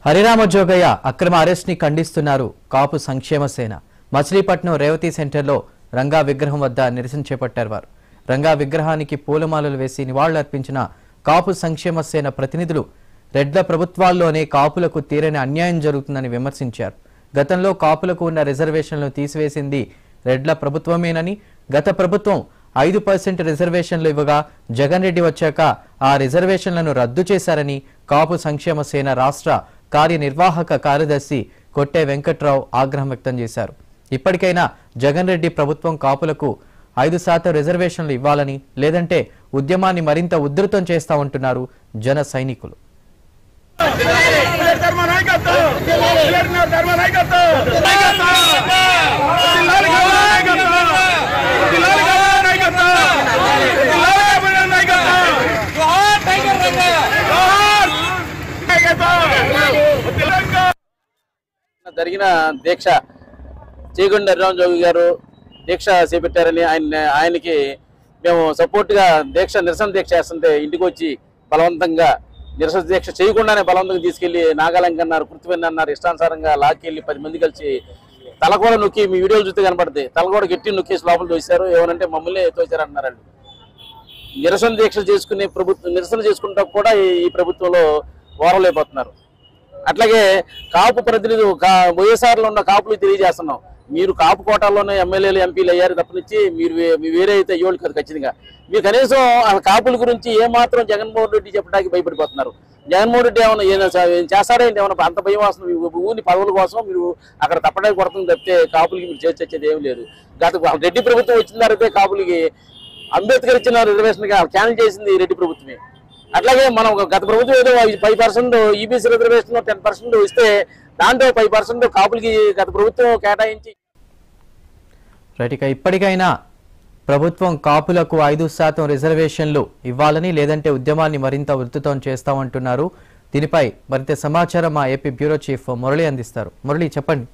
హరిరామ జోగయ్య అక్రమ అరెస్ట్ ని ఖండిస్తున్నారు కాపు సంక్షేమ సేన మచిలీపట్నం రేవతి సెంటర్లో రంగా విగ్రహం వద్ద నిరసన చేపట్టారు వారు రంగా విగ్రహానికి పూలమాలలు వేసి నివాళులర్పించిన కాపు సంక్షేమ సేన ప్రతినిధులు రెడ్ల ప్రభుత్వాల్లోనే కాపులకు తీరని అన్యాయం జరుగుతుందని విమర్శించారు గతంలో కాపులకు ఉన్న రిజర్వేషన్లను తీసివేసింది రెడ్ల ప్రభుత్వమేనని గత ప్రభుత్వం ఐదు పర్సెంట్ రిజర్వేషన్లు ఇవ్వగా జగన్ రెడ్డి వచ్చాక ఆ రిజర్వేషన్లను రద్దు చేశారని కాపు సంక్షేమ సేన రాష్ట్ర కార్యనిర్వాహక కార్యదర్శి కొట్టే వెంకట్రావు ఆగ్రహం వ్యక్తం చేశారు ఇప్పటికైనా జగన్ రెడ్డి ప్రభుత్వం కాపులకు ఐదు శాతం రిజర్వేషన్లు ఇవ్వాలని లేదంటే ఉద్యమాన్ని మరింత ఉధృతం చేస్తామంటున్నారు జన సైనికులు ధర్మ నాయకత్వం ధర్మ నాయకత్వం జిల్లాల గవర్నర్ నాయకత్వం జిల్లాల గవర్నర్ నాయకత్వం జిల్లాల గవర్నర్ నాయకత్వం జోహార్ టైగర్ రంగా జోహార్ నాయకత్వం తెలంగాణ జరిగిన దీక్ష చేగొండ హరిరామ్ జోగి గారు దీక్ష చేపట్టారని ఆయన ఆయనకి మేము సపోర్ట్గా దీక్ష నిరసన దీక్ష చేస్తుంటే ఇంటికి వచ్చి బలవంతంగా నిరసన దీక్ష చేయకుండానే బలవంతంగా తీసుకెళ్లి నాగాలంక అన్నారు కృత్రిమన్ అన్నారు ఇష్టానుసారంగా లాక్కెళ్ళి పది మంది కలిసి తల కూడా నొక్కి మీ వీడియోలు చూస్తే కనపడుతుంది తల కూడా గట్టి నొక్కేసి లోపల తోసారు ఏమనంటే మమ్మల్ని తోసారు అంటున్నారు వాళ్ళు. నిరసన దీక్ష చేసుకునే ప్రభుత్వం నిరసన చేసుకుంటా కూడా ఈ ఈ ప్రభుత్వంలో ఓరలేకపోతున్నారు అట్లాగే కాపు ప్రతినిధులు కా- వైఎస్ఆర్లో ఉన్న కాపులు తెలియజేస్తున్నాం మీరు కాపు కోటాల్లోనే ఎమ్మెల్యేలు ఎంపీలు అయ్యారు తప్పనిచ్చి మీరు వే- మీ వేరే అయితే అయ్యోళ్ళు కాదు ఖచ్చితంగా మీరు కనీసం ఆ కాపుల గురించి ఏమాత్రం జగన్మోహన్ రెడ్డి చెప్పడానికి భయపడిపోతున్నారు జగన్మోహన్ రెడ్డి ఏమైనా ఏమైనా చా- ఏం చేస్తాడేంటి ఏమైనా అంత భయం వస్తుంది మీ ఊరిని పదవుల కోసం మీరు అక్కడ తప్పడానికి కొడుతుంది తప్పితే కాపులకి మీరు చేసి వచ్చేది ఏం లేదు గత రెడ్డి ప్రభుత్వం వచ్చిన తర్వాత కాపులకి అంబేద్కర్ ఇచ్చిన రిజర్వేషన్ క్యాన్సిల్ చేసింది ఈ రెడ్డి ప్రభుత్వమే అట్లాగే మనం గత ప్రభుత్వం ఏదో five percent EBC reservation ten percent ఇస్తే దాంట్లో ఫైవ్ పర్సెంట్ కాపులకి గత ప్రభుత్వం కేటాయించి రైట్ ఇక ఇప్పటికైనా ప్రభుత్వం కాపులకు ఐదు శాతం రిజర్వేషన్లు ఇవ్వాలని లేదంటే ఉద్యమాన్ని మరింత ఉధృతం చేస్తామంటున్నారు దీనిపై మరింత సమాచారం మా ఏపీ బ్యూరో చీఫ్ మురళి అందిస్తారు మురళి చెప్పండి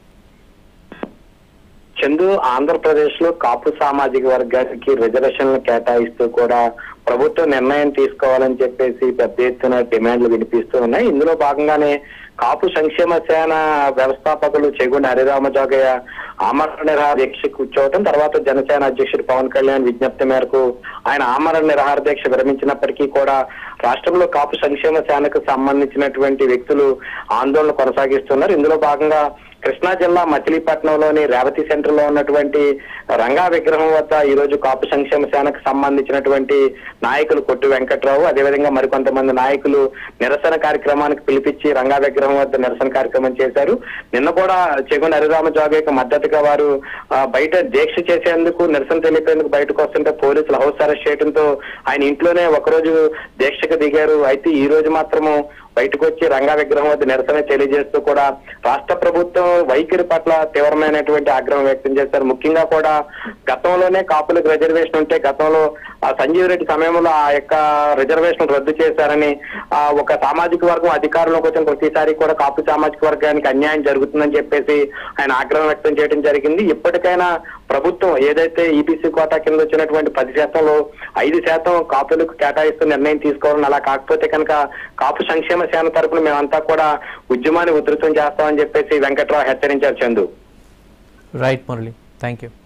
చందు ఆంధ్రప్రదేశ్ లో కాపు సామాజిక వర్గానికి రిజర్వేషన్లు కేటాయిస్తూ కూడా ప్రభుత్వం నిర్ణయం తీసుకోవాలని చెప్పేసి పెద్ద ఎత్తున డిమాండ్లు వినిపిస్తూ ఉన్నాయి ఇందులో భాగంగానే కాపు సంక్షేమ సేన వ్యవస్థాపకులు చెగుండి హరిరామ జోగయ్య ఆమరణ నిరాహార దీక్ష కూర్చోవటం తర్వాత జనసేన అధ్యక్షుడు పవన్ కళ్యాణ్ విజ్ఞప్తి మేరకు ఆయన ఆమరణ నిరాహార దీక్ష విరమించినప్పటికీ కూడా రాష్ట్రంలో కాపు సంక్షేమ సేనకు సంబంధించినటువంటి వ్యక్తులు ఆందోళన కొనసాగిస్తున్నారు ఇందులో భాగంగా కృష్ణా జిల్లా మచిలీపట్నంలోని రేవతి సెంటర్ లో ఉన్నటువంటి రంగా విగ్రహం వద్ద ఈ రోజు కాపు సంక్షేమ సేనకు సంబంధించినటువంటి నాయకులు కొట్టు వెంకట్రావు అదేవిధంగా మరికొంతమంది నాయకులు నిరసన కార్యక్రమానికి పిలిపించి రంగా విగ్రహం వద్ద నిరసన కార్యక్రమం చేశారు నిన్న కూడా చెగుండ హరిరామ జోగయ్యకు మద్దతుగా వారు ఆ, బయట దీక్ష చేసేందుకు నిరసన తెలిపేందుకు బయటకు వస్తుంటే పోలీసులు హౌస్ అరెస్ట్ చేయడంతో ఆయన ఇంట్లోనే ఒకరోజు దీక్షకు దిగారు అయితే ఈ రోజు మాత్రము బయటకు వచ్చి రంగా విగ్రహం వద్ద నిరసన తెలియజేస్తూ కూడా రాష్ట్ర ప్రభుత్వం వైఖరి పట్ల తీవ్రమైనటువంటి ఆగ్రహం వ్యక్తం చేశారు ముఖ్యంగా కూడా గతంలోనే కాపులకు రిజర్వేషన్ ఉంటే గతంలో ఆ సంజీవ్ రెడ్డి సమయంలో ఆ యొక్క రిజర్వేషన్ రద్దు చేశారని ఆ ఒక సామాజిక వర్గం అధికారంలోకి వచ్చిన ప్రతిసారి కూడా కాపు సామాజిక వర్గానికి అన్యాయం జరుగుతుందని చెప్పేసి ఆయన ఆగ్రహం వ్యక్తం చేయడం జరిగింది ఇప్పటికైనా ప్రభుత్వం ఏదైతే ఈబీసీ కోటా కింద వచ్చినటువంటి పది శాతంలో ఐదు శాతం కాపులకు కేటాయిస్తూ నిర్ణయం తీసుకోవాలని అలా కాకపోతే కనుక కాపు సంక్షేమ సేన తరపున మేమంతా కూడా ఉద్యమాన్ని ఉధృతం చేస్తామని చెప్పేసి వెంకట్రావు హెచ్చరించారు Chandu right Murali thank you